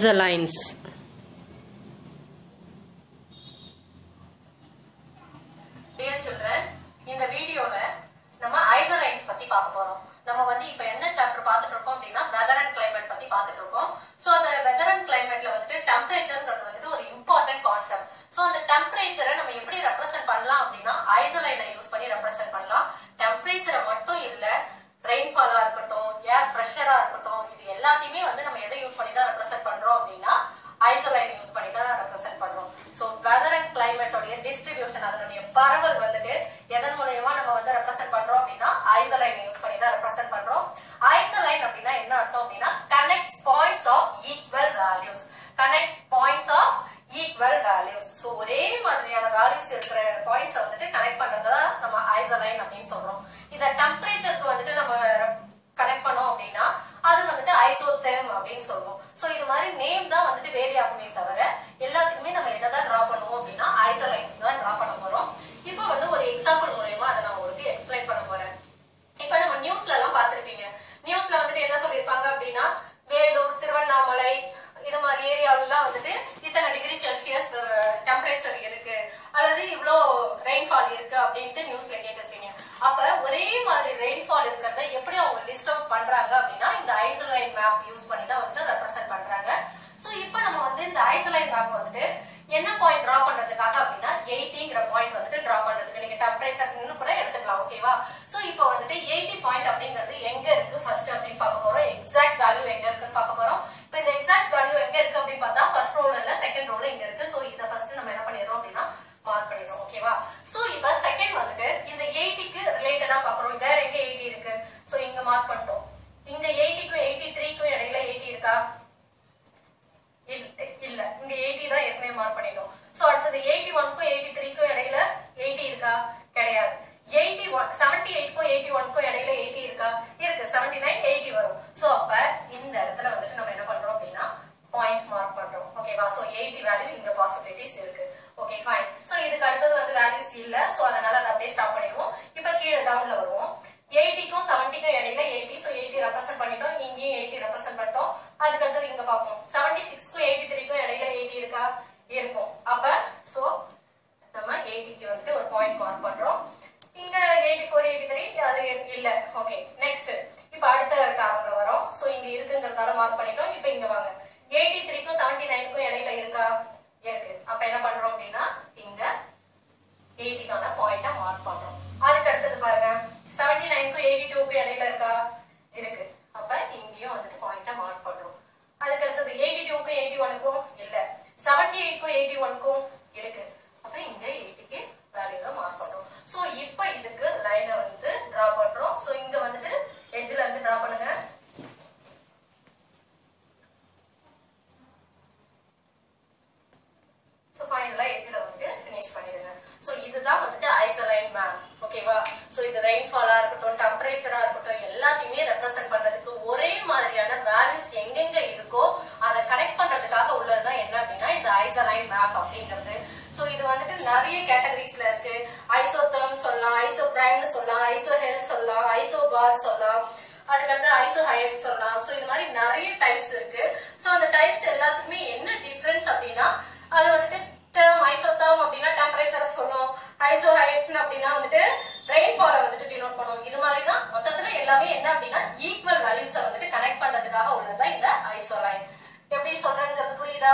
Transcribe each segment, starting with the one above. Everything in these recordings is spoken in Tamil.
ஐசோலைன்ஸ் டியர் சில்ட்ரன்ஸ் இந்த வீடியோல நம்ம ஐசோலைன்ஸ் பத்தி பார்க்க போறோம் நம்ம வந்து இப்ப என்ன சாப்டர் பார்த்துட்டு இருக்கோம் அப்படின்னா வெதர் அண்ட் கிளைமேட் பத்தி பார்த்துட்டு இருக்கோம் சோ அந்த வெதர் அண்ட் கிளைமேட்ல வந்துட்டு டெம்பரேச்சர்ங்கிறது வந்துட்டு ஒரு இம்பார்ட்டன்ட் கான்செப்ட் சோ அந்த டெம்பரேச்சரை நம்ம எப்படி ரெப்ரசென்ட் பண்ணலாம் அப்படின்னா ஐசோலைனை யூஸ் பண்ணி ரெப்ரசென்ட் பண்ணலாம் டெம்பரேச்சரை மட்டும் இல்ல ரெயின்ஃபாலா இருக்கட்டும் ஏர் ப்ரெஷரா இருக்கட்டும் இது எல்லாத்தையுமே வந்து நம்ம எதை யூஸ் பண்ணி தான் ரெப்ரசென்ட் பண்றோம் அப்படின்னா ஐசோலைன் யூஸ் பண்ணி தான் ரெப்ரசென்ட் பண்றோம் சோ வெதர் அண்ட் கிளைமேட்டோடைய டிஸ்ட்ரிபியூஷன் அதனுடைய பரவல் வந்துட்டு எதன் மூலயமா நம்ம வந்து ரெப்ரசென்ட் பண்றோம் அப்படின்னா ஐசோலைன் யூஸ் பண்ணி தான் ரெப்ரசென்ட் பண்றோம் ஐசோலைன் அப்படின்னா என்ன அர்த்தம் அப்படின்னா connect points of equal values connect points of equal values so ஒரே மாதிரியான வேல்யூஸ் இருக்கிற பாயிண்ட்ஸ் வந்துட்டு கனெக்ட் பண்றதா நம்ம ஐசோலைன் அப்படின்னு சொல்றோம் இத டெம்பரேச்சருக்கு வந்துட்டு நம்ம கனெக்ட் பண்ணோம் அப்படின்னா அது வந்துட்டு ஐசோதெர்ம் அப்படின்னு சொல்லுவோம் சோ இது மாதிரி நேம் தான் வந்துட்டு வேரி ஆகுமே தவிர எல்லாத்துக்குமே நம்ம என்னதான் டிரா பண்ணுவோம் அப்படின்னா ஐசோலைன்ஸ் தான் டிரா பண்ண போறோம் இப்போ வந்து ஒரு எக்ஸாம்பிள் மூலயமா அதை நான் உங்களுக்கு எக்ஸ்பிளைன் பண்ண போறேன் இப்ப நம்ம நியூஸ்ல எல்லாம் பாத்திருப்பீங்க நியூஸ்ல வந்துட்டு என்ன சொல்லிருப்பாங்க அப்படின்னா வேலூர் திருவண்ணாமலை இது மாதிரி ஏரியாவிலாம் வந்துட்டு இத்தனை டிகிரி செல்சியஸ் டெம்பரேச்சர் இருக்கு அல்லது இவ்வளோ ரெயின்ஃபால் இருக்கு அப்படின்ட்டு நியூஸ்ல கேட்டிருப்பீங்க அப்ப ஒரே மாதிரி ரெயின்ஃபால் இருக்கிறத எப்படி அவங்க லிஸ்ட் அவுட் பண்றாங்க அப்படின்னா இந்த ஐசோலைன் மேப் யூஸ் பண்ணி தான் வந்துட்டு ரெப்ரசென்ட் பண்றாங்க சோ இப்போ நம்ம வந்து இந்த ஐசோலைன் மேப் வந்துட்டு என்ன பாயிண்ட் டிரா பண்றதுக்காக அப்படின்னா எயிட்டிங்கிற பாயிண்ட் வந்துட்டு டிரா பண்றதுக்கு நீங்க டெம்பரேச்சர்னு கூட எடுத்துக்கலாம் ஓகேவா சோ இப்போ வந்துட்டு எயிட்டி பாயிண்ட் அப்படிங்கிறது எங்க இருக்கு ஃபர்ஸ்ட் அப்படின்னு பார்க்க போறோம் எக்ஸாக்ட் வேல்யூ எங்க இருக்குன்னு பார்க்க போறோம் இப்போ இந்த எக்ஸாக்ட் வேல்யூ எங்க இருக்கு அப்படின்னு பார்த்தா ஃபர்ஸ்ட் ரோல இல்ல செகண்ட் ரோல இங்க இருக்கு சோ இத ஃபர்ஸ்ட் நம்ம என்ன பண்ணிடுறோம் அப்படின்னா மார்க் பண்ணிடுறோம் ஓகேவா சோ இப்போ செகண்ட் வந்துட்டு இந்த எயிட்டிக்கு ரிலேட்டடா பாக்குறோம் வேற எங்க எயிட்டி இருக்கு சோ இங்க மார்க் பண்ணிட்டோம் இந்த எயிட்டிக்கும் எயிட்டி த்ரீக்கும் இடையில எயிட்டி இருக்கா இல்ல- இல்ல இங்க எயிட்டி தான் ஏற்கனவே மார்க் பண்ணிட்டோம் சோ அடுத்தது எயிட்டி ஒன்க்கும் எயிட்டி த்ரீக்கும் இடையில எயிட்டி இருக்கா கிடையாது எயிட்டி ஒன் செவன்டி எயிட்க்கும் எயிட்டி ஒன்க்கும் இடையில எயிட்டி இருக்கா இருக்கு செவன்டி நைன் எயிட்டி வரும் சோ அப்ப இந்த இடத்துல வந்துட்டு நம்ம என்ன பண்றோம் அப்படின்னா பாயிண்ட் மார்க் பண்றோம் ஓகேவா சோ எயிட்டி வேல்யூ இங்க பாசிபிலிட்டிஸ் இருக்கு ஓகே ஃபைன் சோ இதுக்கு அடுத்தது வந்து வேல்யூஸ் இல்ல சோ அதனால அதை அப்படியே ஸ்டாப் பண்ணிடுவோம் இப்ப கீழே டவுன்ல வருவோம் எயிட்டிக்கும் செவன்டிக்கும் இடையில எயிட்டி சோ எயிட்டி ரெப்ரசென்ட் பண்ணிட்டோம் இங்கேயும் எயிட்டி ரெப்ரசென்ட் பண்ணிட்டோம் அதுக்கு அடுத்தது இங்க பார்ப்போம் செவன்டி சிக்ஸ்க்கும் எயிட்டி த்ரீக்கும் இடையில எயிட்டி இருக்கா இருக்கும் அப்ப சோ நம்ம எயிட்டிக்கு வந்துட்டு ஒரு பாயிண்ட் மார்க் பண்றோம் இங்க எயிட்டி ஃபோர் எயிட்டி த்ரீ அது இல்ல ஓகே நெக்ஸ்ட் இப்ப அடுத்த காரணம் வரும் சோ இங்க இருக்குங்கிறதால மார்க் பண்ணிட்டோம் இப்ப இங்க வாங்க எயிட்டி த்ரீக்கும் செவன்டி நைனுக்கும் இடையில இருக்கா இருக்கு அப்ப என்ன பண்றோம் அப்படின்னா இங்க எயிட்டிக்கான பாயிண்ட மார்க் பண்றோம் அதுக்கு அடுத்தது பாருங்க செவன்டி நைனுக்கும் எயிட்டி டூக்கும் இடையில இருக்கா இருக்கு அப்ப இங்கேயும் வந்துட்டு பாயிண்ட மார்க் பண்றோம் அதுக்கு அடுத்தது எயிட்டி டூக்கும் எயிட்டி ஒனுக்கும் இல்ல செவன்டி எயிட்க்கும் எயிட்டி ஒனுக்கும் இருக்கு அப்ப இங்க எயிட்டிக்கு வேல்யூ மார்க் பண்றோம் சோ இப்ப இதுக்கு லைனை வந்து டிரா பண்றோம் சோ இங்க வந்துட்டு எட்ஜ்ல இருந்து டிரா பண்ணுங்க சோ ஃபைனலா எட்ஜ்ல வந்து ஃபினிஷ் பண்ணிடுங்க சோ இதுதான் வந்துட்டு ஐசோலைன் மேப் ஓகேவா சோ இது ரெயின்ஃபாலா இருக்கட்டும் டெம்பரேச்சரா இருக்கட்டும் எல்லாத்தையுமே ரெப்ரசென்ட் பண்றதுக்கு ஒரே மாதிரியான வேல்யூஸ் எங்கெங்க இருக்கோ அதை கனெக்ட் பண்றதுக்காக உள்ளதுதான் என்ன அப்படின்னா இந்த ஐசோலைன் மேப் அப்படிங்கிறது சோ இது வந்துட்டு நிறைய கேட்டகரிஸ்ல இருக்கு ஐசோதர்ம் சொல்லலாம் ஐசோபிரைம்னு சொல்லலாம் ஐசோஹெல் சொல்லலாம் ஐசோபார் சொல்லலாம் அதுக்கடுத்து ஐசோ ஹைட்ஸ் சொல்லலாம் சோ இது மாதிரி நிறைய டைப்ஸ் இருக்கு சோ அந்த டைப்ஸ் எல்லாத்துக்குமே என்ன டிஃபரன்ஸ் அப்படின்னா அது வந்துட்டு டேர்ம் ஐசோதர்ம் அப்படின்னா டெம்பரேச்சர் சொல்லும் ஐசோ ஹைட் அப்படின்னா வந்துட்டு ரெயின்ஃபால வந்துட்டு டினோட் பண்ணும் இது மாதிரி தான் மொத்தத்துல எல்லாமே என்ன அப்படின்னா ஈக்குவல் வேல்யூஸ வந்துட்டு கனெக்ட் பண்றதுக்காக உள்ளதுதான் இந்த ஐசோலைன் எப்படி சொல்றேங்கிறது புரியுதா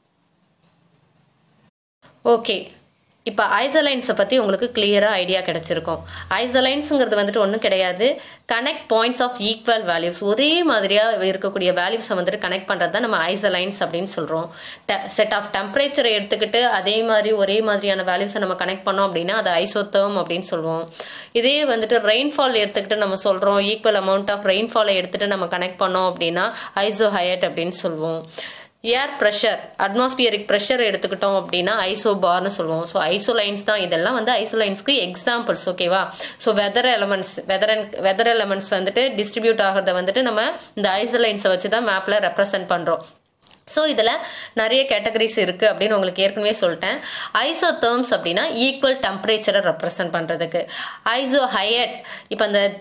ஓகே இப்போ ஐசோலைன்ஸை பற்றி உங்களுக்கு கிளியராக ஐடியா கிடச்சிருக்கும் ஐசோலைன்ஸுங்கிறது வந்துட்டு ஒன்றும் கிடையாது connect points of equal values ஒரே மாதிரியாக இருக்கக்கூடிய வேல்யூஸை வந்துட்டு கனெக்ட் பண்ணுறது தான் நம்ம ஐசோலைன்ஸ் அப்படின்னு சொல்கிறோம் செட் ஆஃப் டெம்பரேச்சரை எடுத்துக்கிட்டு அதே மாதிரி ஒரே மாதிரியான வேல்யூஸை நம்ம கனெக்ட் பண்ணோம் அப்படின்னா அது ஐசோத்தர்ம் அப்படின்னு சொல்லுவோம் இதே வந்துட்டு ரெயின்ஃபால் எடுத்துக்கிட்டு நம்ம சொல்கிறோம் ஈக்குவல் அமௌண்ட் ஆஃப் ரெயின்ஃபாலை எடுத்துகிட்டு நம்ம கனெக்ட் பண்ணோம் அப்படின்னா ஐசோ ஹயட் அப்படின்னு சொல்லுவோம் ஏர் ப்ரெஷர் அட்மாஸ்பியரிக் ப்ரெஷர் எடுத்துக்கிட்டோம் அப்படின்னா ஐசோபார்னு சொல்லுவோம் ஸோ ஐசோலைன்ஸ் தான் இதெல்லாம் வந்து ஐசோலைன்ஸ்க்கு எக்ஸாம்பிள்ஸ் ஓகேவா so weather elements weather and weather elements வந்துட்டு டிஸ்ட்ரிபியூட் ஆகிறத வந்துட்டு நம்ம இந்த ஐசோலைன்ஸை வச்சு தான் மேப்பில் ரெப்ரசென்ட் பண்ணுறோம் ஸோ இதில் நிறைய கேட்டகரிஸ் இருக்குது அப்படின்னு உங்களுக்கு ஏற்கனவே சொல்லிட்டேன் ஐசோ தேர்ம்ஸ் அப்படின்னா ஈக்குவல் டெம்பரேச்சரை ரெப்ரசன்ட் பண்ணுறதுக்கு ஐசோ ஹையட் இப்போ அந்த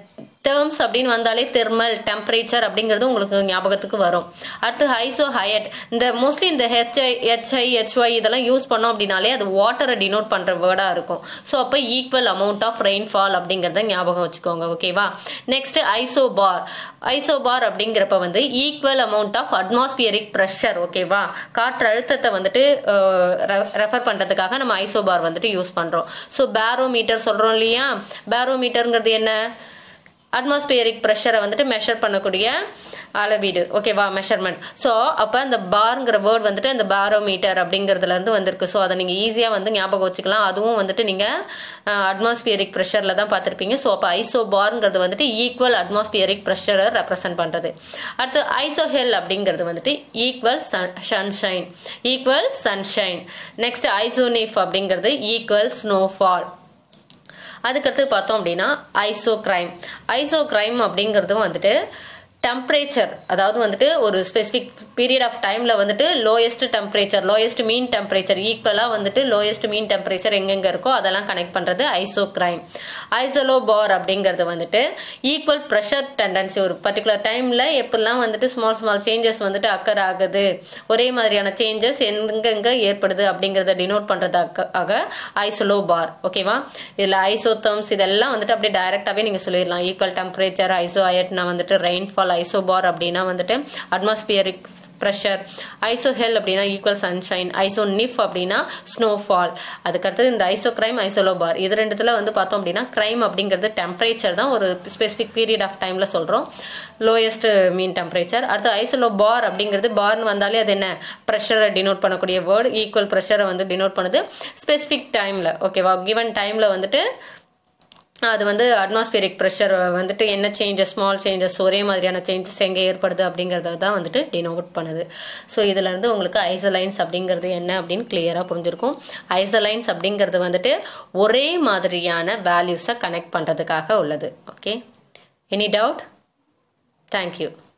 டேர்ம்ஸ் அப்படின்னு வந்தாலே தெர்மல் டெம்பரேச்சர் அப்படிங்கிறது உங்களுக்கு ஞாபகத்துக்கு வரும் அடுத்து ஐசோ ஹயட் இந்த மோஸ்ட்லி இந்த ஹெச்ஐ ஹெச்ஐ ஹெச்ஒய் இதெல்லாம் யூஸ் பண்ணோம் அப்படின்னாலே அது வாட்டரை டினோட் பண்ணுற வேர்டாக இருக்கும் ஸோ அப்போ ஈக்குவல் அமௌண்ட் ஆஃப் ரெயின்ஃபால் அப்படிங்கிறத ஞாபகம் வச்சுக்கோங்க ஓகேவா நெக்ஸ்ட் ஐசோபார் ஐசோபார் அப்படிங்கிறப்ப வந்து equal amount of atmospheric pressure ஓகேவா காற்று அழுத்தத்தை வந்துட்டு ரெஃபர் பண்ணுறதுக்காக நம்ம ஐசோபார் வந்துட்டு யூஸ் பண்ணுறோம் ஸோ பேரோமீட்டர் சொல்கிறோம் இல்லையா பேரோமீட்டருங்கிறது என்ன அட்மாஸ்பியரிக் ப்ரெஷரை வந்துட்டு மெஷர் பண்ணக்கூடிய அளவீடு ஓகேவா மெஷர்மெண்ட் ஸோ அப்போ அந்த பார்ங்கிற வேர்ட் வந்துட்டு அந்த பாரோமீட்டர் அப்படிங்கிறதுல இருந்து வந்திருக்கு ஸோ அதை நீங்கள் ஈஸியாக வந்து ஞாபகம் வச்சுக்கலாம் அதுவும் வந்துட்டு நீங்கள் அட்மாஸ்பியரிக் ப்ரெஷரில் தான் பார்த்துருப்பீங்க ஸோ அப்போ ஐசோ பார்ங்கிறது வந்துட்டு ஈக்குவல் அட்மாஸ்பியரிக் ப்ரெஷரை ரெப்ரசென்ட் பண்ணுறது அடுத்து ஐசோஹெல் அப்படிங்கிறது வந்துட்டு equal sun sunshine equal sunshine next isoniph அப்படிங்கிறது ஈக்குவல் ஸ்னோஃபால் அதுக்கடுத்து பார்த்தோம் அப்படின்னா ஐசோ கிரைம் ஐசோ கிரைம் அப்படிங்கிறது வந்துட்டு டெம்பரேச்சர் அதாவது வந்துட்டு ஒரு ஸ்பெசிஃபிக் பீரியட் ஆஃப் டைமில் வந்துட்டு lowest temperature lowest mean temperature ஈக்குவலாக வந்துட்டு லோயஸ்ட் மீன் டெம்பரேச்சர் எங்கெங்கே இருக்கோ அதெல்லாம் கனெக்ட் பண்ணுறது ஐசோ கிரைம் ஐசோலோ பார் அப்படிங்கிறது வந்துட்டு ஈக்குவல் ப்ரெஷர் டெண்டன்சி ஒரு பர்டிகுலர் டைமில் எப்படிலாம் வந்துட்டு ஸ்மால் ஸ்மால் சேஞ்சஸ் வந்துட்டு அக்கர் ஆகுது ஒரே மாதிரியான சேஞ்சஸ் எங்கெங்கே ஏற்படுது அப்படிங்கிறத டினோட் பண்ணுறதுக்காக ஐசோலோ பார் ஓகேவா இதில் ஐசோத்தம்ஸ் இதெல்லாம் வந்துட்டு அப்படியே டைரெக்டாகவே நீங்கள் சொல்லிடலாம் ஈக்குவல் டெம்பரேச்சர் ஐசோ அயட்னா வந்துட்டு ரெயின்ஃபால் ஐசோபார் அப்படின்னா வந்துட்டு அட்மாஸ்பியரிக் ப்ரெஷர் ஐசோஹெல் அப்படின்னா ஈக்குவல் சன்ஷைன் ஐசோ நிஃப் அப்படின்னா ஸ்னோஃபால் அதுக்கடுத்தது இந்த ஐசோ கிரைம் ஐசோலோபார் இது ரெண்டுத்துல வந்து பார்த்தோம் அப்படின்னா கிரைம் அப்படிங்கிறது டெம்பரேச்சர் தான் ஒரு ஸ்பெசிஃபிக் பீரியட் ஆஃப் டைம்ல சொல்றோம் லோயஸ்ட் மீன் டெம்பரேச்சர் அடுத்து ஐசோலோ பார் அப்படிங்கிறது பார்னு வந்தாலே அது என்ன ப்ரெஷரை டினோட் பண்ணக்கூடிய வேர்டு ஈக்குவல் ப்ரெஷரை வந்து டினோட் பண்ணுது ஸ்பெசிஃபிக் டைம்ல ஓகேவா கிவன் டைம்ல வந்துட்டு அது வந்து அட்மாஸ்பியரிக் ப்ரெஷர் வந்துட்டு என்ன சேஞ்சஸ் ஸ்மால் சேஞ்சஸ் ஒரே மாதிரியான சேஞ்சஸ் எங்கே ஏற்படுது அப்படிங்கிறத தான் வந்துட்டு டினோட் பண்ணுது ஸோ இதுலேருந்து உங்களுக்கு ஐசோலைன்ஸ் அப்படிங்கிறது என்ன அப்படின்னு கிளியராக புரிஞ்சிருக்கும் ஐசோலைன்ஸ் அப்படிங்கிறது வந்துட்டு ஒரே மாதிரியான வேல்யூஸை கனெக்ட் பண்ணுறதுக்காக உள்ளது ஓகே எனி டவுட் தேங்க்யூ